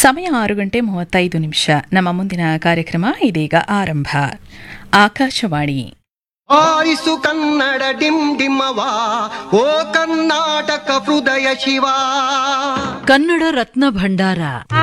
ಸಮಯ ಆರು ಗಂಟೆ ಮೂವತ್ತೈದು ನಿಮಿಷ ನಮ್ಮ ಮುಂದಿನ ಕಾರ್ಯಕ್ರಮ ಇದೀಗ ಆರಂಭ ಆಕಾಶವಾಣಿ ಆರಿಸು ಕನ್ನಡ ಡಿಮ್ ಡಿಮವಾ ಓ ಕರ್ನಾಟಕ ಹೃದಯ ಶಿವ ಕನ್ನಡ ರತ್ನ ಭಂಡಾರ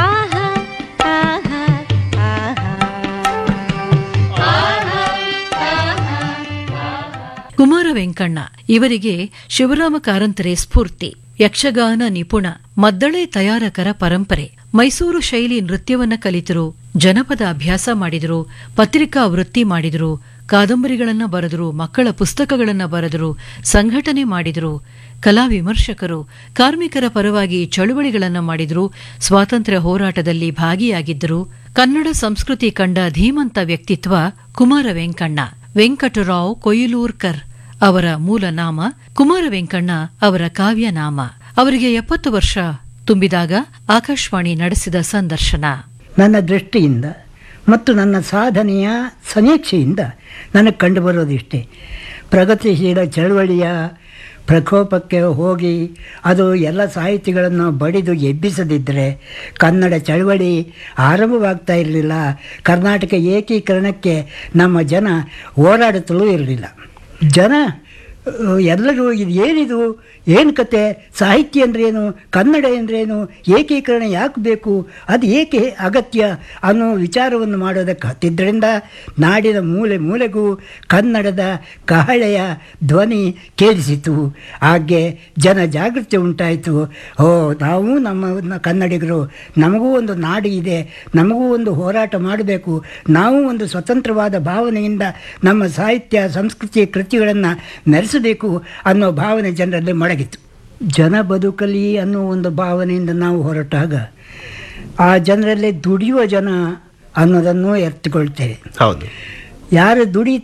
ಕುಮಾರ ವೆಂಕಣ್ಣ ಇವರಿಗೆ ಶಿವರಾಮ ಕಾರಂತರೆ ಸ್ಫೂರ್ತಿ ಯಕ್ಷಗಾನ ನಿಪುಣ ಮದ್ದಳೆ ತಯಾರಕರ ಪರಂಪರೆ ಮೈಸೂರು ಶೈಲಿ ನೃತ್ಯವನ್ನ ಕಲಿತರು ಜನಪದ ಅಭ್ಯಾಸ ಮಾಡಿದರು ಪತ್ರಿಕಾ ವೃತ್ತಿ ಮಾಡಿದರು ಕಾದಂಬರಿಗಳನ್ನ ಬರೆದರು ಮಕ್ಕಳ ಪುಸ್ತಕಗಳನ್ನ ಬರೆದರು ಸಂಘಟನೆ ಮಾಡಿದರು ಕಲಾ ವಿಮರ್ಶಕರು ಕಾರ್ಮಿಕರ ಪರವಾಗಿ ಚಳುವಳಿಗಳನ್ನ ಮಾಡಿದ್ರು ಸ್ವಾತಂತ್ರ್ಯ ಹೋರಾಟದಲ್ಲಿ ಭಾಗಿಯಾಗಿದ್ದರು ಕನ್ನಡ ಸಂಸ್ಕೃತಿ ಕಂಡ ಧೀಮಂತ ವ್ಯಕ್ತಿತ್ವ ಕುಮಾರ ವೆಂಕಣ್ಣ ವೆಂಕಟರಾವ್ ಕೊಯಿಲೂರ್ಕರ್ ಅವರ ಮೂಲ ನಾಮ ಕುಮಾರ ವೆಂಕಣ್ಣ ಅವರ ಕಾವ್ಯ ನಾಮ ಅವರಿಗೆ ಎಪ್ಪತ್ತು ವರ್ಷ ತುಂಬಿದಾಗ ಆಕಾಶವಾಣಿ ನಡೆಸಿದ ಸಂದರ್ಶನ ನನ್ನ ದೃಷ್ಟಿಯಿಂದ ಮತ್ತು ನನ್ನ ಸಾಧನೆಯ ಸಮೀಕ್ಷೆಯಿಂದ ನನಗೆ ಕಂಡುಬರೋದಿಷ್ಟೇ ಪ್ರಗತಿಶೀಲ ಚಳವಳಿಯ ಪ್ರಕೋಪಕ್ಕೆ ಹೋಗಿ ಅದು ಎಲ್ಲ ಸಾಹಿತಿಗಳನ್ನು ಬಡಿದು ಎಬ್ಬಿಸದಿದ್ದರೆ ಕನ್ನಡ ಚಳವಳಿ ಆರಂಭವಾಗ್ತಾ ಇರಲಿಲ್ಲ ಕರ್ನಾಟಕ ಏಕೀಕರಣಕ್ಕೆ ನಮ್ಮ ಜನ ಹೋರಾಡುತ್ತಲೂ ಇರಲಿಲ್ಲ ಜನ ಅಹ್, ಎಲ್ಲರೂ ಇದು ಏನಿದು ಏನು ಕತೆ ಸಾಹಿತ್ಯ ಅಂದ್ರೇನು ಕನ್ನಡ ಅಂದ್ರೇನು ಏಕೀಕರಣ ಯಾಕೆ ಬೇಕು ಅದು ಏಕೆ ಅಗತ್ಯ ಅನ್ನೋ ವಿಚಾರವನ್ನು ಮಾಡೋದಕ್ಕೆ ಹತ್ತಿದ್ದರಿಂದ ನಾಡಿನ ಮೂಲೆ ಮೂಲೆಗೂ ಕನ್ನಡದ ಕಹಳೆಯ ಧ್ವನಿ ಕೇಳಿಸಿತು ಹಾಗೆ ಜನ ಜಾಗೃತಿ ಉಂಟಾಯಿತು ಓ ನಾವು ನಮ್ಮ ಕನ್ನಡಿಗರು ನಮಗೂ ಒಂದು ನಾಡು ಇದೆ ನಮಗೂ ಒಂದು ಹೋರಾಟ ಮಾಡಬೇಕು ನಾವು ಒಂದು ಸ್ವತಂತ್ರವಾದ ಭಾವನೆಯಿಂದ ನಮ್ಮ ಸಾಹಿತ್ಯ ಸಂಸ್ಕೃತಿ ಕೃತಿಗಳನ್ನು ಮೆರೆಸಬೇಕು ಅನ್ನೋ ಭಾವನೆ ಜನರಲ್ಲಿ ಮೊಳಗಿತು ಜನ ಬದುಕಲಿ ಅನ್ನೋ ಒಂದು ಭಾವನೆಯಿಂದ ನಾವು ಹೊರಟಾಗ ಆ ಜನರಲ್ಲಿ ದುಡಿಯುವ ಜನ ಅನ್ನೋದನ್ನು ಎತ್ತಿಕೊಳ್ತೇವೆ ಹೌದು ಯಾರು ದುಡಿ